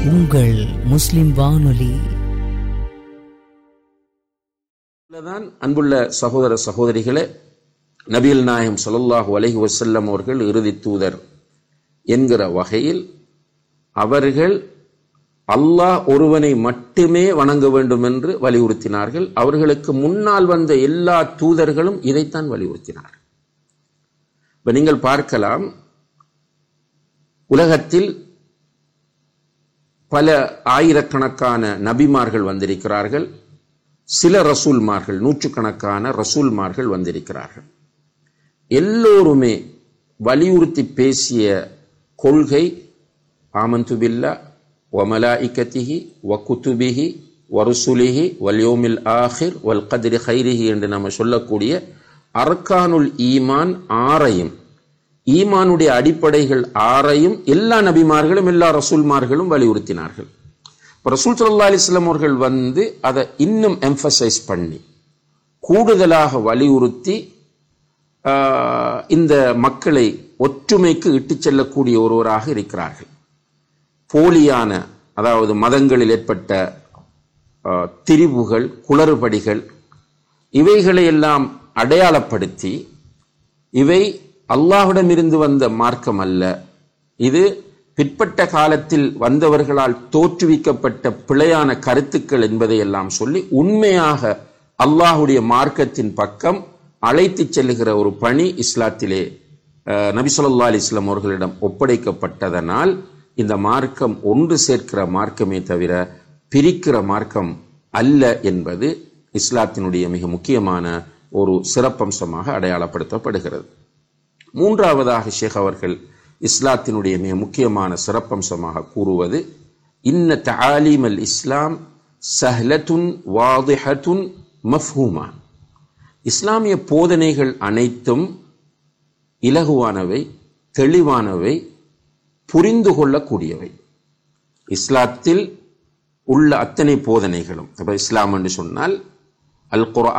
உங்கள் முஸ்லிம் வானொலி தான் அன்புள்ள சகோதர சகோதரிகளே நபிகள் நாயம் ஸல்லல்லாஹு அலைஹி வஸல்லம் அவர்கள் இறுதி தூதர் என்கிற வகையில் அவர்கள் அல்லாஹ் ஒருவனை மட்டுமே வணங்க வேண்டும் என்று வலியுறுத்தினார்கள் அவர்களுக்கு முன்னால் வந்த எல்லா தூதர்களும் இதைத்தான் வலியுறுத்தினார் இப்ப நீங்கள் பார்க்கலாம் உலகத்தில் பல ஆயிரக்கணக்கான நபிமார்கள் வந்திருக்கிறார்கள் சில ரசூல்மார்கள் நூற்றுக்கணக்கான ரசூல்மார்கள் வந்திருக்கிறார்கள் எல்லோருமே வலியுறுத்தி பேசிய கொள்கை ஆமந்து பில்லா வமலாஇக்கத்திஹி வகுத்துபிஹி வருசுலிஹி வல்யோமில் ஆஹிர் வல் கதிரி ஹைரிஹி என்று நம்ம சொல்லக்கூடிய அர்கானுல் ஈமான் ஆறையும் ஈமானுடைய அடிப்படைகள் ஆறையும் எல்லா நபிமார்களும் எல்லா ரசூல்மார்களும் வலியுறுத்தினார்கள் இப்போ ரசூல் சல்லா அலிஸ்லாம் அவர்கள் வந்து அதை இன்னும் எம்பசைஸ் பண்ணி கூடுதலாக வலியுறுத்தி ஆஹ், இந்த மக்களை ஒற்றுமைக்கு இட்டுச் செல்லக்கூடிய ஒருவராக இருக்கிறார்கள் போலியான அதாவது மதங்களில் ஏற்பட்ட ஆஹ், திரிவுகள் குளறுபடிகள் இவைகளை எல்லாம் அடையாளப்படுத்தி இவை அல்லாஹ்விடமிருந்து வந்த மார்க்கம் அல்ல இது பிற்பட்ட காலத்தில் வந்தவர்களால் தோற்றுவிக்கப்பட்ட பிழையான கருத்துக்கள் என்பதை எல்லாம் சொல்லி உண்மையாக அல்லாஹுடைய மார்க்கத்தின் பக்கம் அழைத்துச் செல்லுகிற ஒரு பணி இஸ்லாத்திலே அஹ், நபி ஸல்லல்லாஹு அலைஹி வஸல்லம் அவர்களிடம் ஒப்படைக்கப்பட்டதனால் இந்த மார்க்கம் ஒன்று சேர்க்கிற மார்க்கமே தவிர பிரிக்கிற மார்க்கம் அல்ல என்பது இஸ்லாத்தினுடைய மிக முக்கியமான ஒரு சிறப்பம்சமாக அடையாளப்படுத்தப்படுகிறது மூன்றாவதாக ஷேக் அவர்கள் இஸ்லாத்தினுடைய மிக முக்கியமான சிறப்பம்சமாக கூறுவது இன்ன தஆலீம் அல் இஸ்லாம் சஹ்லத்துன் வாதிஹத்துன் மஃஹூமா இஸ்லாமிய போதனைகள் அனைத்தும் இலகுவானவை தெளிவானவை புரிந்து கொள்ளக்கூடியவை இஸ்லாத்தில் உள்ள அத்தனை போதனைகளும் அப்ப இஸ்லாம் என்று சொன்னால் அல் குர்ஆன்